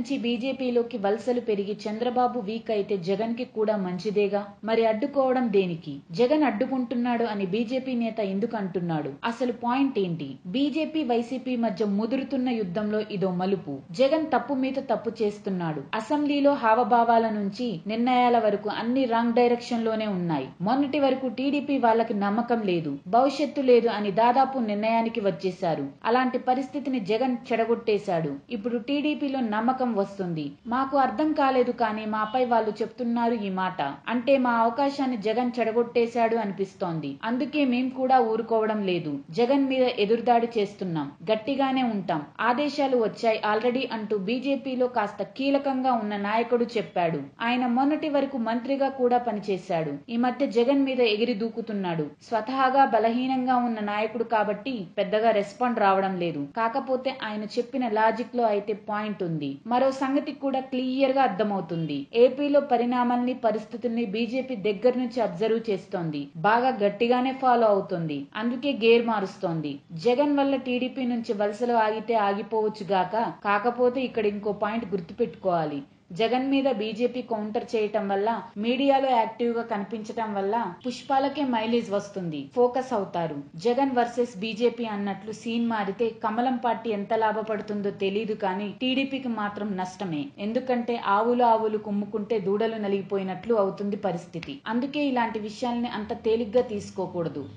నుంచి బీజేపీలోకి వలసలు పెరిగి చంద్రబాబు వీక్ అయితే జగన్ కి కూడా మంచిదేగా మరి అడ్డుకోవడం దేనికి జగన్ అడ్డుకుంటున్నాడు అని బీజేపీ నేత ఎందుకు అంటున్నాడు అసలు పాయింట్ ఏంటి బీజేపీ వైసీపీ మధ్య ముదురుతున్న యుద్ధంలో ఇదో మలుపు జగన్ తప్పు మీద తప్పు చేస్తున్నాడు అసెంబ్లీలో హావభావాల నుంచి నిర్ణయాల వరకు అన్ని రాంగ్ డైరెక్షన్ లోనే ఉన్నాయి మొన్నటి వరకు టీడీపీ వాళ్ళకి నమ్మకం లేదు భవిష్యత్తు లేదు అని దాదాపు నిర్ణయానికి వచ్చేశారు అలాంటి పరిస్థితిని జగన్ చెడగొట్టేశాడు ఇప్పుడు టీడీపీలో నమ్మకం వస్తుంది మాకు అర్థం కాలేదు కానీ మాపై వాళ్ళు చెప్తున్నారు ఈ మాట అంటే మా అవకాశాన్ని జగన్ చెడగొట్టేశాడు అనిపిస్తోంది అందుకే మేం కూడా ఊరుకోవడం లేదు జగన్ మీద ఎదురుదాడి చేస్తున్నాం గట్టిగానే ఉంటాం ఆదేశాలు వచ్చాయి ఆల్రెడీ అంటూ బీజేపీలో కాస్త కీలకంగా ఉన్న నాయకుడు చెప్పాడు ఆయన మొన్నటి వరకు మంత్రిగా కూడా పనిచేశాడు ఈ మధ్య జగన్ మీద ఎగిరి దూకుతున్నాడు స్వతహాగా బలహీనంగా ఉన్న నాయకుడు కాబట్టి పెద్దగా రెస్పాండ్ రావడం లేదు కాకపోతే ఆయన చెప్పిన లాజిక్ లో అయితే పాయింట్ ఉంది మరో సంగతి కూడా క్లియర్ గా అర్థమవుతుంది ఏపీలో పరిణామాల్ని పరిస్థితుల్ని బీజేపీ దగ్గర నుంచి అబ్జర్వ్ చేస్తోంది బాగా గట్టిగానే ఫాలో అవుతుంది అందుకే గేర్ మారుస్తోంది జగన్ వల్ల టీడీపీ నుంచి వలసలు ఆగితే ఆగిపోవచ్చు గాక కాకపోతే ఇక్కడ ఇంకో పాయింట్ గుర్తుపెట్టుకోవాలి జగన్ మీద బీజేపీ కౌంటర్ చేయటం వల్ల మీడియాలో యాక్టివ్ గా కనిపించటం వల్ల పుష్పాలకే మైలేజ్ వస్తుంది ఫోకస్ అవుతారు జగన్ వర్సెస్ బీజేపీ అన్నట్లు సీన్ మారితే కమలం పార్టీ ఎంత లాభపడుతుందో తెలియదు కానీ టీడీపీకి మాత్రం నష్టమే ఎందుకంటే ఆవులు ఆవులు కుమ్ముకుంటే దూడలు నలిగిపోయినట్లు అవుతుంది పరిస్థితి అందుకే ఇలాంటి విషయాల్ని అంత తేలిగ్గా తీసుకోకూడదు